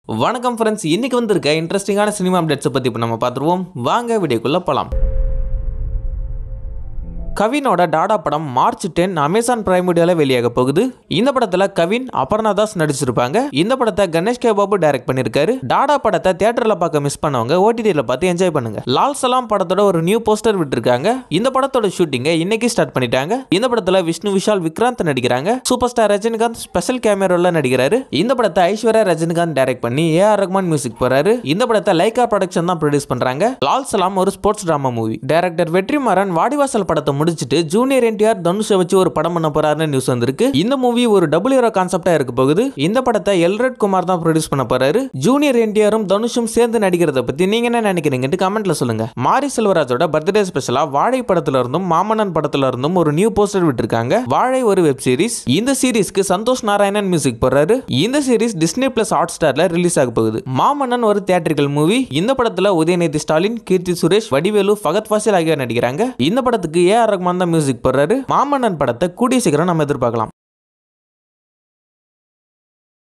வணக்கம் ஃப்ரெண்ட்ஸ் இன்னைக்கு வந்திருக்க இன்ட்ரெஸ்டிங்கான சினிமா அப்டேட்ஸை பற்றி இப்போ நம்ம பார்த்துருவோம் வாங்க வீடியோக்குள்ளே போகலாம் கவினோட டாடா படம் மார்ச் டென் அமேசான் பிரைம் வீடியோவில் வெளியாக போகுது இந்த படத்தில் கவின் அபர்ணா தாஸ் நடிச்சிருப்பாங்க இந்த படத்தை கணேஷ் கே பாபு டைரக்ட் பண்ணியிருக்காரு டாடா படத்தை தியேட்டரில் பார்க்க மிஸ் பண்ணவங்க ஓடிடியில் பார்த்து என்ஜாய் பண்ணுங்க லால் சலாம் படத்தோட ஒரு நியூ போஸ்டர் விட்டுருக்காங்க இந்த படத்தோட ஷூட்டிங்கை இன்னைக்கு ஸ்டார்ட் பண்ணிட்டாங்க இந்த படத்தில் விஷ்ணு விஷால் விக்ராந்த் நடிக்கிறாங்க சூப்பர் ஸ்டார் ரஜினிகாந்த் ஸ்பெஷல் கேமரோல நடிக்கிறாரு இந்த படத்தை ஐஸ்வர்யா ரஜினிகாந்த் டைரக்ட் பண்ணி ஏ ஆர் ரஹ்மான் மியூசிக் போறாரு இந்த படத்தை லைகா ப்ரொடக்ஷன் தான் ப்ரொடியூஸ் பண்றாங்க லால் சலாம் ஒரு sports drama movie director Vetrimaaran Vaadivaasal படத்தை முடிச்சிட்டு ஜூனியர் என்டிஆர் தனுஷை வச்சு ஒரு படம் பண்ண போறாருன்னு நியூஸ் வந்திருக்கு இந்த மூவி ஒரு டபுள் ஹீரோ கான்செப்டா இருக்க போகுது இந்த படத்தை எல்ரட் குமார் தான் ப்ரொடியூஸ் பண்ண போறாரு ஜூனியர் என்டிஆரும் தனுஷும் சேர்ந்து நடிக்கிறத பத்தி நீங்க என்ன நினைக்கிறீங்கன்னு கமெண்ட்ல சொல்லுங்க மாரி செல்வராஜோட பர்த்டே ஸ்பெஷலா வாழை படத்துல இருந்தும் மாமன்னன் படத்துல இருந்தும் ஒரு நியூ போஸ்டர் விட்டுருக்காங்க வாழை ஒரு வெப் சீரிஸ் இந்த சீரிஸ்க்கு சந்தோஷ் நாராயணன் மியூசிக் போடுறாரு இந்த சீரிஸ் டிஸ்னி பிளஸ் ஹாட் ஸ்டார்ல ரிலீஸ் ஆக போகுது மாமன்னன் ஒரு தியேட்டரிக்கல் மூவி இந்த படத்துல உதயநிதி ஸ்டாலின் கீர்த்தி சுரேஷ் வடிவேலு ஃபகத் ஃபாசில் ஆகியோர் நடிக்கிறாங்க இந்த படத்துக்கு ஏ ஆர் ரஹ்மான் தான் மியூசிக் போடுறாரு மாமன்னன் படத்தை கூடிய சீக்கிரம் நம்ம எதிர்பார்க்கலாம்